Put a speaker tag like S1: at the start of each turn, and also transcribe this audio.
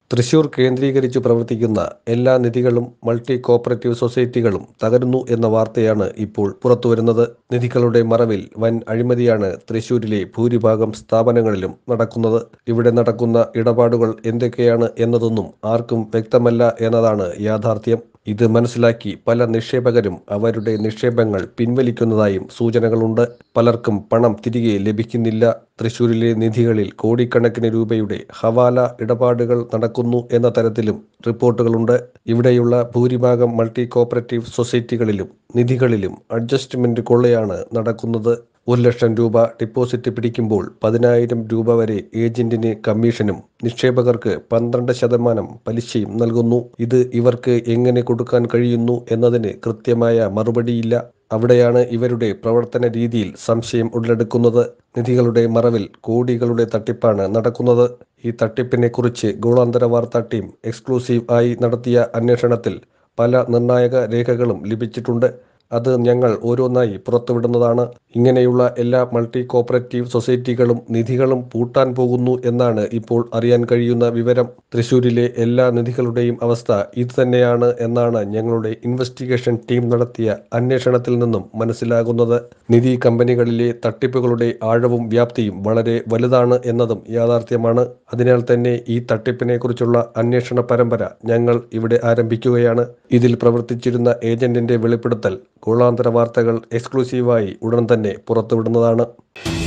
S1: തൃശൂർ കേന്ദ്രീകരിച്ചു പ്രവർത്തിക്കുന്ന എല്ലാ നിധികളും മൾട്ടി കോപ്പറേറ്റീവ് സൊസൈറ്റികളും തകരുന്നു എന്ന വാർത്തയാണ് ഇപ്പോൾ പുറത്തുവരുന്നത് നിധികളുടെ മറവിൽ വൻ അഴിമതിയാണ് തൃശൂരിലെ ഭൂരിഭാഗം സ്ഥാപനങ്ങളിലും നടക്കുന്നത് ഇവിടെ നടക്കുന്ന ഇടപാടുകൾ എന്തൊക്കെയാണ് എന്നതൊന്നും ആർക്കും വ്യക്തമല്ല എന്നതാണ് യാഥാർത്ഥ്യം ഇത് മനസ്സിലാക്കി പല നിക്ഷേപകരും അവരുടെ നിക്ഷേപങ്ങൾ പിൻവലിക്കുന്നതായും സൂചനകളുണ്ട് പലർക്കും പണം തിരികെ ലഭിക്കുന്നില്ല തൃശൂരിലെ നിധികളിൽ കോടിക്കണക്കിന് രൂപയുടെ ഹവാല ഇടപാടുകൾ നടക്കുന്നു എന്ന തരത്തിലും റിപ്പോർട്ടുകളുണ്ട് ഇവിടെയുള്ള ഭൂരിഭാഗം മൾട്ടി കോപ്പറേറ്റീവ് സൊസൈറ്റികളിലും നിധികളിലും അഡ്ജസ്റ്റ്മെന്റ് കൊള്ളയാണ് നടക്കുന്നത് ഒരു ലക്ഷം രൂപ ഡിപ്പോസിറ്റ് പിടിക്കുമ്പോൾ പതിനായിരം രൂപ വരെ ഏജന്റിന് കമ്മീഷനും നിക്ഷേപകർക്ക് പന്ത്രണ്ട് ശതമാനം പലിശയും നൽകുന്നു ഇത് ഇവർക്ക് എങ്ങനെ കൊടുക്കാൻ കഴിയുന്നു എന്നതിന് കൃത്യമായ മറുപടിയില്ല അവിടെയാണ് ഇവരുടെ പ്രവർത്തന രീതിയിൽ സംശയം ഉടലെടുക്കുന്നത് നിധികളുടെ മറവിൽ കോടികളുടെ തട്ടിപ്പാണ് നടക്കുന്നത് ഈ തട്ടിപ്പിനെ കുറിച്ച് ഗോളാന്തര വാർത്താ ടീം എക്സ്ക്ലൂസീവ് ആയി നടത്തിയ അന്വേഷണത്തിൽ പല നിർണായക രേഖകളും ലഭിച്ചിട്ടുണ്ട് അത് ഞങ്ങൾ ഓരോന്നായി പുറത്തുവിടുന്നതാണ് ഇങ്ങനെയുള്ള എല്ലാ മൾട്ടി കോപ്പറേറ്റീവ് സൊസൈറ്റികളും നിധികളും പൂട്ടാൻ പോകുന്നു എന്നാണ് ഇപ്പോൾ അറിയാൻ കഴിയുന്ന വിവരം തൃശൂരിലെ എല്ലാ നിധികളുടെയും അവസ്ഥ ഇത് തന്നെയാണ് എന്നാണ് ഞങ്ങളുടെ ഇൻവെസ്റ്റിഗേഷൻ ടീം നടത്തിയ അന്വേഷണത്തിൽ നിന്നും മനസ്സിലാകുന്നത് നിധി കമ്പനികളിലെ തട്ടിപ്പുകളുടെ ആഴവും വ്യാപ്തിയും വളരെ വലുതാണ് എന്നതും യാഥാർത്ഥ്യമാണ് അതിനാൽ തന്നെ ഈ തട്ടിപ്പിനെ കുറിച്ചുള്ള അന്വേഷണ പരമ്പര ഞങ്ങൾ ഇവിടെ ആരംഭിക്കുകയാണ് ഇതിൽ പ്രവർത്തിച്ചിരുന്ന ഏജന്റിന്റെ വെളിപ്പെടുത്തൽ ഗോളാന്തര വാർത്തകൾ എക്സ്ക്ലൂസീവായി ഉടൻ തന്നെ പുറത്തുവിടുന്നതാണ്